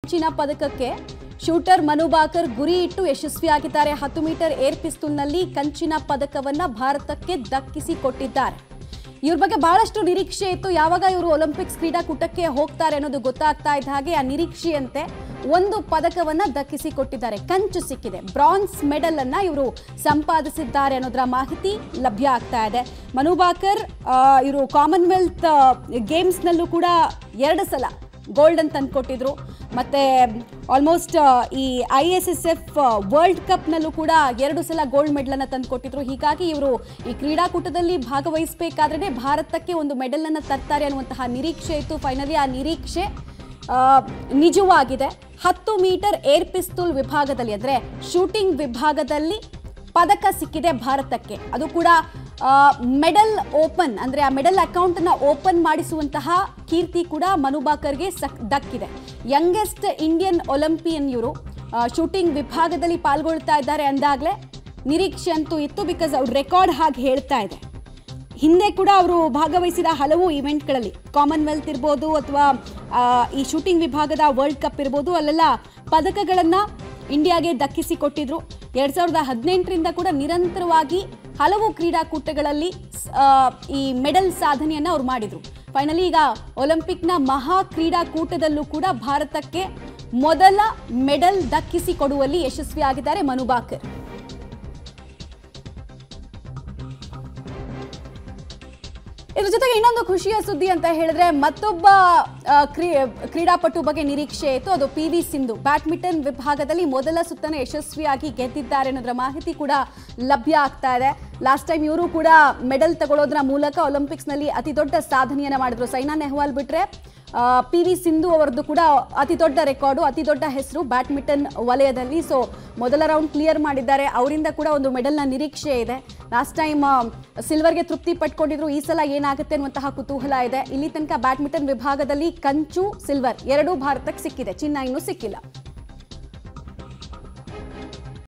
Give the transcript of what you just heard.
ಕಂಚಿನ ಪದಕಕ್ಕೆ ಶೂಟರ್ ಮನು ಬಾಕರ್ ಗುರಿ ಇಟ್ಟು ಯಶಸ್ವಿಯಾಗಿದ್ದಾರೆ ಹತ್ತು ಮೀಟರ್ ಏರ್ ಪಿಸ್ತೂಲ್ನಲ್ಲಿ ಕಂಚಿನ ಪದಕವನ್ನ ಭಾರತಕ್ಕೆ ದಕ್ಕಿಸಿಕೊಟ್ಟಿದ್ದಾರೆ ಇವ್ರ ಬಗ್ಗೆ ಬಹಳಷ್ಟು ನಿರೀಕ್ಷೆ ಇತ್ತು ಯಾವಾಗ ಇವರು ಒಲಿಂಪಿಕ್ಸ್ ಕ್ರೀಡಾಕೂಟಕ್ಕೆ ಹೋಗ್ತಾರೆ ಅನ್ನೋದು ಗೊತ್ತಾಗ್ತಾ ಇದ್ದ ಹಾಗೆ ಆ ನಿರೀಕ್ಷೆಯಂತೆ ಒಂದು ಪದಕವನ್ನ ದಕ್ಕಿಸಿಕೊಟ್ಟಿದ್ದಾರೆ ಕಂಚು ಸಿಕ್ಕಿದೆ ಬ್ರಾನ್ಸ್ ಮೆಡಲ್ ಅನ್ನ ಇವರು ಸಂಪಾದಿಸಿದ್ದಾರೆ ಅನ್ನೋದರ ಮಾಹಿತಿ ಲಭ್ಯ ಆಗ್ತಾ ಇದೆ ಮನು ಬಾಕರ್ ಇವರು ಕಾಮನ್ವೆಲ್ತ್ ಗೇಮ್ಸ್ನಲ್ಲೂ ಕೂಡ ಎರಡು ಸಲ ಗೋಲ್ಡನ್ ತಂದುಕೊಟ್ಟಿದ್ರು ಮತ್ತೆ ಆಲ್ಮೋಸ್ಟ್ ಈ I S S F world ಕಪ್ನಲ್ಲೂ ಕೂಡ ಎರಡು ಸಲ ಗೋಲ್ಡ್ ಮೆಡಲನ್ನು ತಂದುಕೊಟ್ಟಿದ್ರು ಹೀಗಾಗಿ ಇವರು ಈ ಕ್ರೀಡಾಕೂಟದಲ್ಲಿ ಭಾಗವಹಿಸಬೇಕಾದ್ರೆ ಭಾರತಕ್ಕೆ ಒಂದು ಮೆಡಲನ್ನು ತರ್ತಾರೆ ಅನ್ನುವಂತಹ ನಿರೀಕ್ಷೆ ಇತ್ತು ಫೈನಲಿ ಆ ನಿರೀಕ್ಷೆ ಆ, ನಿಜವಾಗಿದೆ ಹತ್ತು ಮೀಟರ್ ಏರ್ ಪಿಸ್ತೂಲ್ ವಿಭಾಗದಲ್ಲಿ ಅಂದರೆ ಶೂಟಿಂಗ್ ವಿಭಾಗದಲ್ಲಿ ಪದಕ ಸಿಕ್ಕಿದೆ ಭಾರತಕ್ಕೆ ಅದು ಕೂಡ ಮೆಡಲ್ ಓಪನ್ ಅಂದರೆ ಆ ಮೆಡಲ್ ಅಕೌಂಟನ್ನು ಓಪನ್ ಮಾಡಿಸುವಂತಹ ಕೀರ್ತಿ ಕೂಡ ಮನು ಬಾಕರ್ಗೆ ಸಕ್ ದಕ್ಕಿದೆ ಯಂಗೆಸ್ಟ್ ಇಂಡಿಯನ್ ಒಲಿಂಪಿಯನ್ ಇವರು ಶೂಟಿಂಗ್ ವಿಭಾಗದಲ್ಲಿ ಪಾಲ್ಗೊಳ್ತಾ ಇದ್ದಾರೆ ಅಂದಾಗಲೇ ನಿರೀಕ್ಷೆ ಅಂತೂ ಇತ್ತು ಬಿಕಾಸ್ ಅವ್ರ ರೆಕಾರ್ಡ್ ಹಾಗೆ ಹೇಳ್ತಾ ಇದೆ ಹಿಂದೆ ಕೂಡ ಅವರು ಭಾಗವಹಿಸಿದ ಹಲವು ಇವೆಂಟ್ಗಳಲ್ಲಿ ಕಾಮನ್ವೆಲ್ತ್ ಇರ್ಬೋದು ಅಥವಾ ಈ ಶೂಟಿಂಗ್ ವಿಭಾಗದ ವರ್ಲ್ಡ್ ಕಪ್ ಇರ್ಬೋದು ಅಲ್ಲೆಲ್ಲ ಪದಕಗಳನ್ನು ಇಂಡಿಯಾಗೆ ದಕ್ಕಿಸಿಕೊಟ್ಟಿದ್ರು ಎರಡು ಸಾವಿರದ ಹದಿನೆಂಟರಿಂದ ಕೂಡ ನಿರಂತರವಾಗಿ ಹಲವು ಕ್ರೀಡಾಕೂಟಗಳಲ್ಲಿ ಸ್- ಆ, ಈ ಮೆಡಲ್ ಸಾಧನೆಯನ್ನು ಅವ್ರು ಮಾಡಿದರು ಫೈನಲಿ ಈಗ ಒಲಿಂಪಿಕ್ನ ಮಹಾ ಕ್ರೀಡಾಕೂಟದಲ್ಲೂ ಕೂಡ ಭಾರತಕ್ಕೆ ಮೊದಲ ಮೆಡಲ್ ದಕ್ಕಿಸಿಕೊಡುವಲ್ಲಿ ಯಶಸ್ವಿಯಾಗಿದ್ದಾರೆ ಮನು ಬಾಕರ್ ಇದ್ರ ಜೊತೆಗೆ ಇನ್ನೊಂದು ಖುಷಿಯ ಸುದ್ದಿ ಅಂತ ಹೇಳಿದ್ರೆ ಮತ್ತೊಬ್ಬ ಆ, ಕ್ರೀ- ಕ್ರೀಡಾಪಟು ಬಗ್ಗೆ ನಿರೀಕ್ಷೆ ಇತ್ತು ಅದು ಪಿ ವಿ ಸಿಂಧು ಬ್ಯಾಡ್ಮಿಂಟನ್ ವಿಭಾಗದಲ್ಲಿ ಮೊದಲ ಸುತ್ತನ್ನು ಯಶಸ್ವಿಯಾಗಿ ಗೆದ್ದಿದ್ದಾರೆ ಅನ್ನೋದ್ರ ಮಾಹಿತಿ ಕೂಡ ಲಭ್ಯ ಆಗ್ತಾ ಇದೆ ಲಾಸ್ಟ್ ಟೈಮ್ ಇವರು ಕೂಡ ಮೆಡಲ್ ತಗೊಳ್ಳೋದ್ರ ಮೂಲಕ ಒಲಿಂಪಿಕ್ಸ್ನಲ್ಲಿ ಅತಿ ದೊಡ್ಡ ಸಾಧನೆಯನ್ನ ಮಾಡಿದ್ರು ಸೈನಾ ನೆಹ್ವಾಲ್ ಬಿಟ್ರೆ ಪಿ ವಿ ಸಿಂಧು ಅವರದ್ದು ಕೂಡ ಅತಿ ದೊಡ್ಡ ರೆಕಾರ್ಡು ಅತಿ ದೊಡ್ಡ ಹೆಸರು ಬ್ಯಾಡ್ಮಿಂಟನ್ ವಲಯದಲ್ಲಿ ಸೊ ಮೊದಲ ರೌಂಡ್ ಕ್ಲಿಯರ್ ಮಾಡಿದ್ದಾರೆ ಅವರಿಂದ ಕೂಡ ಒಂದು ಮೆಡಲ್ನ ನಿರೀಕ್ಷೆ ಇದೆ ಲಾಸ್ಟ್ ಟೈಮ್ ಸಿಲ್ವರ್ಗೆ ತೃಪ್ತಿ ಪಟ್ಕೊಂಡಿದ್ರು ಈ ಸಲ ಏನಾಗುತ್ತೆ ಅನ್ನುವಂತಹ ಕುತೂಹಲ ಇದೆ ಇಲ್ಲಿ ತನಕ ಬ್ಯಾಡ್ಮಿಂಟನ್ ವಿಭಾಗದಲ್ಲಿ ಕಂಚು ಸಿಲ್ವರ್ ಎರಡೂ ಭಾರತಕ್ಕೆ ಸಿಕ್ಕಿದೆ ಚಿನ್ನ ಇನ್ನೂ ಸಿಕ್ಕಿಲ್ಲ